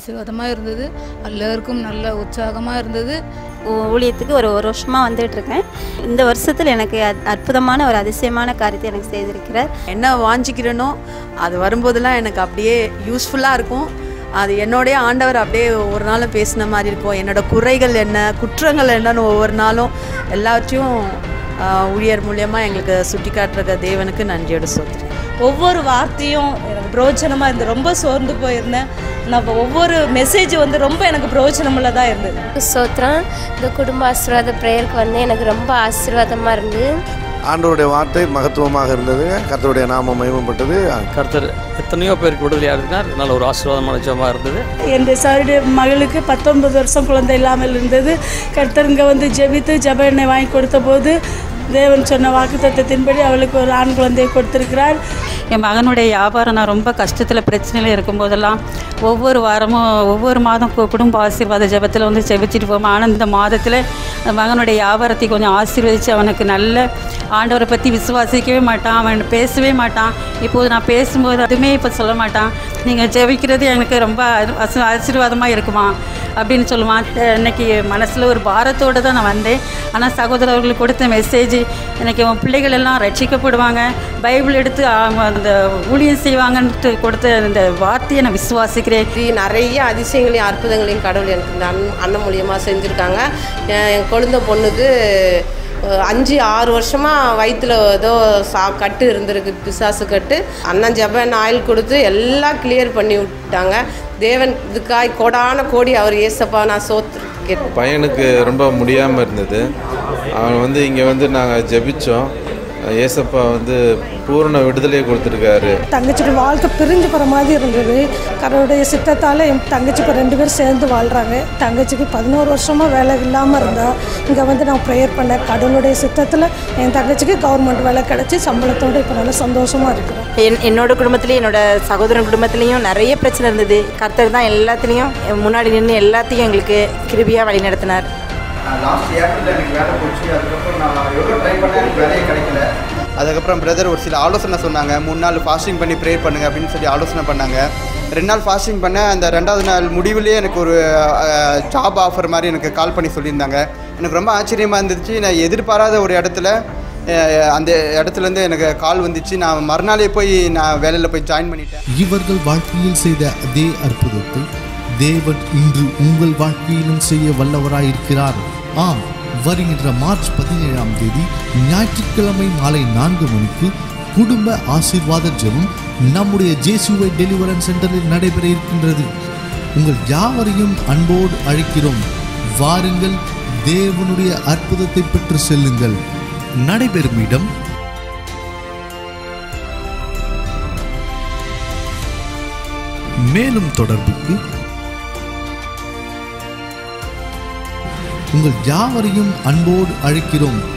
ஆசீர்வாதமாக இருந்தது எல்லாருக்கும் நல்ல உற்சாகமாக இருந்தது ஊ- ஊழியத்துக்கு ஒரு ஒரு வருஷமாக வந்துட்டு இருக்கேன் இந்த வருஷத்தில் எனக்கு அத்- அற்புதமான ஒரு அதிசயமான காரியத்தை எனக்கு செய்திருக்கிறார் என்ன வாஞ்சிக்கிறேனோ அது வரும்போதெல்லாம் எனக்கு அப்படியே யூஸ்ஃபுல்லாக இருக்கும் அது என்னோடய ஆண்டவர் அப்படியே ஒரு நாளும் பேசின மாதிரி இருக்கும் என்னோட குறைகள் என்ன குற்றங்கள் என்னன்னு ஒவ்வொரு நாளும் எல்லாத்தையும் ஆஹ், ஊழியர் மூலியமாக எங்களுக்கு சுட்டி காட்டுற தேவனுக்கு நன்றியோட சொல்கிறேன் ஒவ்வொரு வார்த்தையும் எனக்கு பிரயோஜனமாக இருந்து ரொம்ப சோர்ந்து போயிருந்தேன் நான் ஒவ்வொரு மெசேஜ் வந்து ரொம்ப எனக்கு பிரயோஜனமுள்ளதாக இருந்தது ஸ்தோத்திரம் இந்த குடும்ப ஆசீர்வாத ப்ரேயருக்கு வந்து எனக்கு ரொம்ப ஆசீர்வாதமாக இருந்தது ஆண்டவருடைய வார்த்தை மகத்துவமாக இருந்தது கர்த்தருடைய நாமம் மகிமைப்பட்டது கர்த்தர் எத்தனையோ பேருக்கு விடுதலையாக இருந்தார் நல்ல ஒரு ஆசீர்வாதமான ஜெபமாக இருந்தது என் சாருடைய மகளுக்கு பத்தொன்பது வருஷம் குழந்தை இல்லாமல் இருந்தது கர்த்தர் இங்கே வந்து ஜெபித்து ஜெப எண்ணெய் வாங்கி கொடுத்த போது தேவன் சொன்ன வாக்குத்தத்தத்தின்படி அவளுக்கு ஒரு ஆண் குழந்தையை கொடுத்திருக்கிறார் என் மகனுடைய வியாபாரம் நான் ரொம்ப கஷ்டத்தில் பிரச்சனையில் இருக்கும்போதெல்லாம் ஒவ்வொரு வாரமும் ஒவ்வொரு மாதம் கு- குடும்ப ஆசீர்வாத ஜெபத்தில் வந்து ஜெபிச்சுட்டு போவோம் ஆனால் இந்த மாதத்தில் என் மகனுடைய வியாபாரத்தை கொஞ்சம் ஆசீர்வதித்து அவனுக்கு நல்ல ஆண்டவரை பற்றி விசுவாசிக்கவே மாட்டான் அவன் பேசவே மாட்டான் இப்போது நான் பேசும்போது அதுவுமே இப்போ சொல்ல மாட்டான் நீங்கள் ஜெபிக்கிறது எனக்கு ரொம்ப ஆசி- ஆசீர்வாதமாக இருக்குமா அப்படின்னு சொல்லுவான் அஹ் இன்னைக்கு மனசில் ஒரு பாரத்தோடு தான் நான் வந்தேன் ஆனால் சகோதரர்களுக்கு கொடுத்த மெசேஜ் எனக்கு உன் பிள்ளைகள் எல்லாம் ரட்சிக்கப்படுவாங்க பைபிள் எடுத்து அவங்க அந்த ஊழியம் செய்வாங்கன்ட்டு கொடுத்த இந்த வார்த்தையை நான் விசுவாசிக்கிறேன் நிறைய அதிசயங்களையும் அற்புதங்களையும் கடவுள் எனக்கு இந்த அண்ணன் அண்ணன் மூலியமாக செஞ்சுருக்காங்க என் என் குழந்தை பொண்ணுக்கு அஹ், அஞ்சு ஆறு வருஷமாக வயிற்றுல ஏதோ சா கட்டு இருந்திருக்கு பிசாசு கட்டு அண்ணன் ஜெபன் ஆயில் கொடுத்து எல்லாம் கிளியர் பண்ணி விட்டாங்க தேவன் இதுக்காய் கோடான கோடி அவர் ஏசப்பா நான் சோத்து பையனுக்கு ரொம்ப முடியாமல் இருந்தது அவன் வந்து இங்கே வந்து நாங்கள் ஜெபிச்சோம் ஏசப்பா வந்து பூரண விடுதலையை கொடுத்துருக்காரு தங்கச்சியோட வாழ்க்கை பிரிஞ்சு போகிற மாதிரி இருந்தது கடவுளுடைய சித்தத்தால் என் தங்கச்சி இப்போ ரெண்டு பேரும் சேர்ந்து வாழ்கிறாங்க தங்கச்சிக்கு பதினோரு வருஷமாக வேலை இல்லாமல் இருந்தா இங்கே வந்து நான் ப்ரேயர் பண்ணேன் கடவுளுடைய சித்தத்தில் என் தங்கச்சிக்கு கவர்மெண்ட் வேலை கிடச்சி சம்பளத்தோடு இப்போ நல்லா சந்தோஷமாக இருக்கிறோம் என் என்னோட குடும்பத்துலேயும் என்னோட சகோதரன் குடும்பத்துலேயும் நிறைய பிரச்சனை இருந்தது கர்த்தர் தான் எல்லாத்துலேயும் முன்னாடி நின்று எல்லாத்தையும் எங்களுக்கு கிருபியாக வழி நடத்தினார் லாஸ்ட் ஏப்ரலில் எனக்கு வேலை போச்சு அதுக்கப்புறம் நான் எவ்வளோ ட்ரை பண்ணேன் எனக்கு வேலையே கிடைக்கல அதுக்கப்புறம் பிரதர் ஒரு சில ஆலோசனை சொன்னாங்க மூணு நாள் ஃபாஸ்டிங் பண்ணி ப்ரே பண்ணுங்க அப்படின்னு சொல்லி ஆலோசனை பண்ணாங்க ரெண்டு நாள் ஃபாஸ்டிங் பண்ணேன் அந்த ரெண்டாவது நாள் முடிவுலேயே எனக்கு ஒரு ஜாப் ஆஃபர் மாதிரி எனக்கு கால் பண்ணி சொல்லியிருந்தாங்க எனக்கு ரொம்ப ஆச்சரியமாக இருந்துச்சு நான் எதிர்பாராத ஒரு இடத்துல அஹ், அந்த இடத்துலேருந்து எனக்கு கால் வந்துச்சு நான் மறுநாளே போய் நான் வேலையில் போய் ஜாயின் பண்ணிட்டேன் இவர்கள் வாழ்க்கையில் செய்த அதே அற்புதத்தை தேவன் இன்று உங்கள் வாழ்க்கையிலும் செய்ய வல்லவராயிருக்கிறார் ஆம் வருகின்ற மார்ச் பதினேழாம் தேதி ஞாயிற்றுக்கிழமை மாலை நான்கு மணிக்கு குடும்ப ஆசீர்வாத ஜெபம் நம்முடைய ஜேசுவை டெலிவரன்ஸ் சென்டரில் நடைபெற இருக்கின்றது உங்கள் யாவரையும் அன்போடு அழைக்கிறோம் வாருங்கள் தேவனுடைய அற்புதத்தை பெற்று செல்லுங்கள் நடைபெறும் இடம் மேலும் தொடர்புக்கு உங்கள் யாவரையும் அன்போடு அழைக்கிறோம்